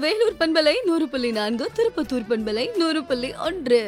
வேலூர் பண்பலை நூறு புள்ளி நான்கு திருப்பத்தூர் பண்பலை நூறு புள்ளி ஒன்று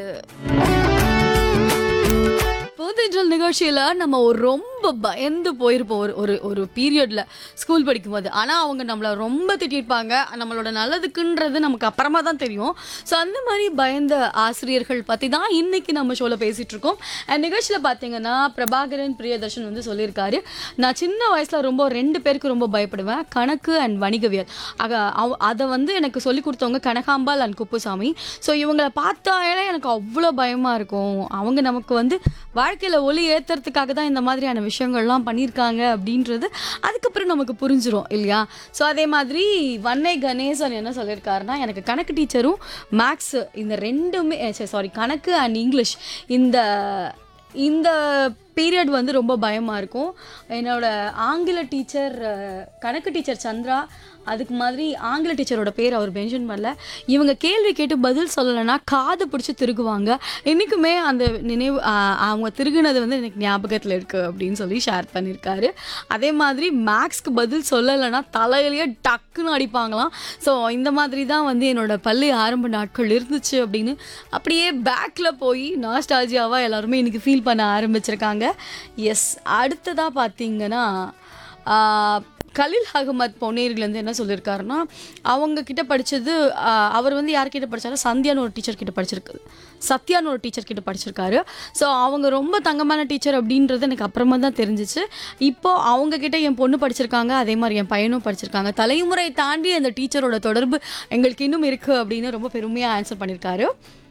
போதைன்றல் நிகழ்ச்சியில நம்ம ஒரு ரொம்ப பயந்து போயிருப்போம் ஒரு ஒரு ஒரு பீரியட்ல ஸ்கூல் படிக்கும்போது ஆனா அவங்க நம்மள ரொம்ப திட்டிருப்பாங்க நம்மளோட நல்லதுக்குன்றது நமக்கு அப்புறமா தான் தெரியும் ஸோ அந்த மாதிரி பயந்த ஆசிரியர்கள் பத்தி தான் இன்னைக்கு நம்ம ஷோல பேசிட்டு இருக்கோம் அண்ட் நிகழ்ச்சியில பாத்தீங்கன்னா பிரபாகரன் பிரியதர்ஷன் வந்து சொல்லியிருக்காரு நான் சின்ன வயசுல ரொம்ப ரெண்டு பேருக்கு ரொம்ப பயப்படுவேன் கணக்கு அண்ட் வணிகவியல் ஆக அவ- அதை வந்து எனக்கு சொல்லி கொடுத்தவங்க கனகாம்பாள் அண்ட் குப்புசாமி ஸோ இவங்களை பார்த்தாலே எனக்கு அவ்வளோ பயமாக இருக்கும் அவங்க நமக்கு வந்து வாழ்க்கையில் ஒளி ஏற்றுறதுக்காக தான் இந்த மாதிரியான விஷயங்கள்லாம் பண்ணியிருக்காங்க அப்படின்றது அதுக்கப்புறம் நமக்கு புரிஞ்சிரும் இல்லையா ஸோ அதே மாதிரி வன்னை கணேசன் என்ன சொல்லியிருக்காருன்னா எனக்கு கணக்கு டீச்சரும் மேக்ஸ் இந்த ரெண்டுமே சாரி கணக்கு அண்ட் இங்கிலீஷ் இந்த இந்த பீரியட் வந்து ரொம்ப பயமாக இருக்கும் என்னோட ஆங்கில டீச்சர் அஹ், கணக்கு டீச்சர் சந்திரா அதுக்கு மாதிரி ஆங்கில டீச்சரோட பேர் அவர் மென்ஷன் பண்ணல இவங்க கேள்வி கேட்டு பதில் சொல்லலைன்னா காது பிடிச்சி திருகுவாங்க இன்றைக்குமே அந்த நினைவு அஹ், அவங்க திருகுனது வந்து எனக்கு ஞாபகத்தில் இருக்குது அப்படின்னு சொல்லி ஷேர் பண்ணியிருக்காரு அதே மாதிரி மேக்ஸ்க்கு பதில் சொல்லலைன்னா தலையிலேயே டக்குன்னு அடிப்பாங்களாம் ஸோ இந்த மாதிரி தான் வந்து என்னோட பள்ளி ஆரம்ப நாட்கள் இருந்துச்சு அப்படின்னு அப்படியே பேக்கில் போய் நாஸ்டாலஜியாவாக எல்லாருமே இன்னைக்கு ஃபீல் பண்ண ஆரம்பிச்சிருக்காங்க எஸ் அடுத்ததாக பார்த்தீங்கன்னா ஆஹ், கலில் அகமத் பொன்னேரிலேருந்து என்ன சொல்லியிருக்காருன்னா அவங்க கிட்ட படித்தது அவர் வந்து யார்கிட்ட படிச்சாரு சந்தியான்னு ஒரு டீச்சர் கிட்ட படிச்சிருக்கு சத்யான்னு ஒரு டீச்சர் கிட்ட படிச்சிருக்காரு ஸோ அவங்க ரொம்ப தங்கமான டீச்சர் அப்படின்றது எனக்கு அப்புறமா தான் தெரிஞ்சிச்சு இப்போ அவங்க கிட்ட என் பொண்ணு படிச்சிருக்காங்க அதே மாதிரி என் பையனும் படிச்சிருக்காங்க தலைமுறை தாண்டி அந்த டீச்சரோட தொடர்பு எங்களுக்கு இன்னும் இருக்குது அப்படின்னு ரொம்ப பெருமையாக ஆன்சர் பண்ணியிருக்காரு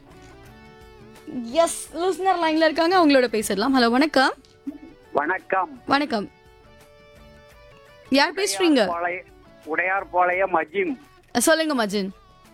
எஸ் லிஸ்னர் லைன்ல இருக்காங்க அவங்களோட பேசிடலாம் ஹலோ வணக்கம் வணக்கம் வணக்கம் யார் பேசுறீங்க பாளைய- உடையார்பாளையம் அஜிம் சொல்லுங்க மஜின்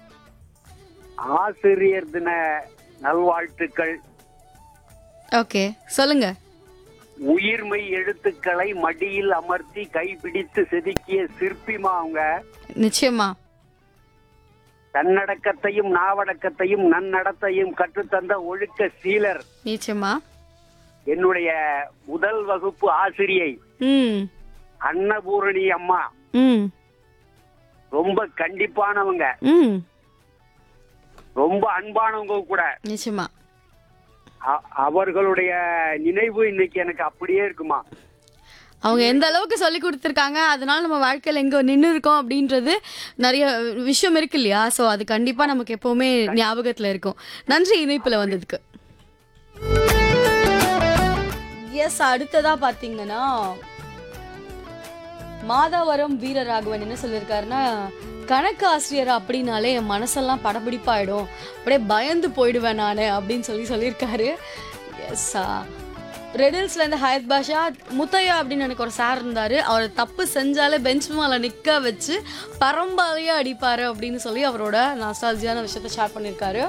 ஆசிரியர் தின நல்வாழ்த்துக்கள் ஓகே சொல்லுங்க உயிர்மை எழுத்துக்களை மடியில் அமர்த்தி கைப்பிடித்து செதுக்கிய சிற்பிமா அவங்க நிச்சயமா தன்னடக்கத்தையும் நாவடக்கத்தையும் நன்னடத்தையும் கற்றுத்தந்த ஒழுக்க சீலர் நிச்சயமா என்னுடைய முதல் வகுப்பு ஆசிரியை ம் அன்னபூரணி அம்மா ம் ரொம்ப கண்டிப்பானவங்க ம் ரொம்ப அன்பானவங்க கூட நிச்சயமா அ- அவர்களுடைய நினைவு இன்னைக்கு எனக்கு அப்படியே இருக்குமா அவங்க எந்த அளவுக்கு சொல்லி கொடுத்துருக்காங்க அதனால நம்ம வாழ்க்கையில் எங்கே நின்று இருக்கோம் அப்படின்றது நிறைய விஷயம் இருக்கு இல்லையா ஸோ அது கண்டிப்பாக நமக்கு எப்போவுமே ஞாபகத்தில் இருக்கும் நன்றி இணைப்பில் வந்ததுக்கு எஸ் அடுத்ததா பார்த்தீங்கன்னா மாதாவரம் வீரராகவன் என்ன சொல்லியிருக்காருன்னா கணக்கு ஆசிரியர் அப்படின்னாலே என் மனசெல்லாம் படபிடிப்பாயிடும் அப்படியே பயந்து போயிடுவேன் நான் அப்படின்னு சொல்லி சொல்லியிருக்காரு எஸ் ரெடில்ஸ்ல இருந்து ஹயத் பாஷா முத்தையா அப்படின்னு எனக்கு ஒரு சார் இருந்தாரு அவர் தப்பு செஞ்சாலே பெஞ்ச் மேல நிக்க வச்சு பரம்பாலையே அடிப்பாரு அப்படின்னு சொல்லி அவரோட நாஸ்டாலஜியான விஷயத்த ஷேர் பண்ணியிருக்காரு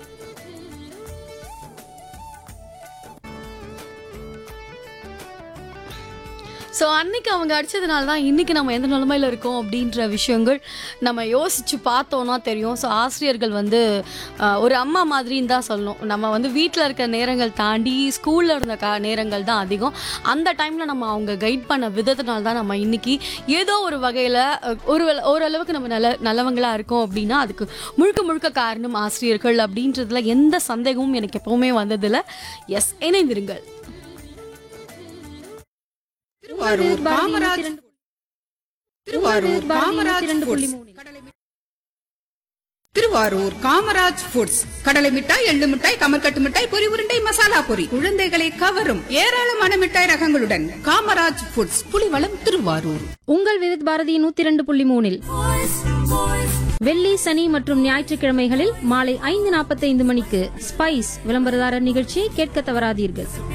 ஸோ அன்னைக்கு அவங்க அடிச்சதுனால தான் இன்னைக்கு நம்ம எந்த நிலமையில இருக்கோம் அப்படின்ற விஷயங்கள் நம்ம யோசிச்சு பார்த்தோம்னா தெரியும் ஸோ ஆசிரியர்கள் வந்து ஆஹ், ஒரு அம்மா மாதிரின்னு தான் சொல்லணும் நம்ம வந்து வீட்டில் இருக்க நேரங்கள் தாண்டி ஸ்கூலில் இருந்த க நேரங்கள் தான் அதிகம் அந்த டைமில் நம்ம அவங்க கைட் பண்ண விதத்தினால தான் நம்ம இன்னைக்கு ஏதோ ஒரு வகையில் ஒரு வேளை- ஓரளவுக்கு நம்ம நல்ல நல்லவங்களா இருக்கோம் அப்படின்னா அதுக்கு முழுக்க முழுக்க காரணம் ஆசிரியர்கள் அப்படின்றதுல எந்த சந்தேகமும் எனக்கு எப்பவுமே வந்ததில்ல எஸ் இணைந்திருங்கள் திருவாரூர் காமராஜ் திருவாரூர் காமராஜ் ஃபுட்ஸ் திருவாரூர் காமராஜ் ஃபுட்ஸ் கடலை மிட்டாய் எள்ளு மிட்டாய் கமர்கட்டு மிட்டாய் பொரி உருண்டை மசாலா பொரி குழந்தைகளை கவரும் ஏராளமான மிட்டாய் ரகங்களுடன் காமராஜ் ஃபுட்ஸ் புலிவளம் திருவாரூர் உங்கள் விவித் பாரதி நூத்தி இரண்டு புள்ளி மூணில் வெள்ளி சனி மற்றும் ஞாயிற்றுக்கிழமைகளில் மாலை ஐந்து நாற்பத்தைந்து மணிக்கு ஸ்பைஸ் விளம்பரதாரர் நிகழ்ச்சியை கேட்க தவறாதீர்கள்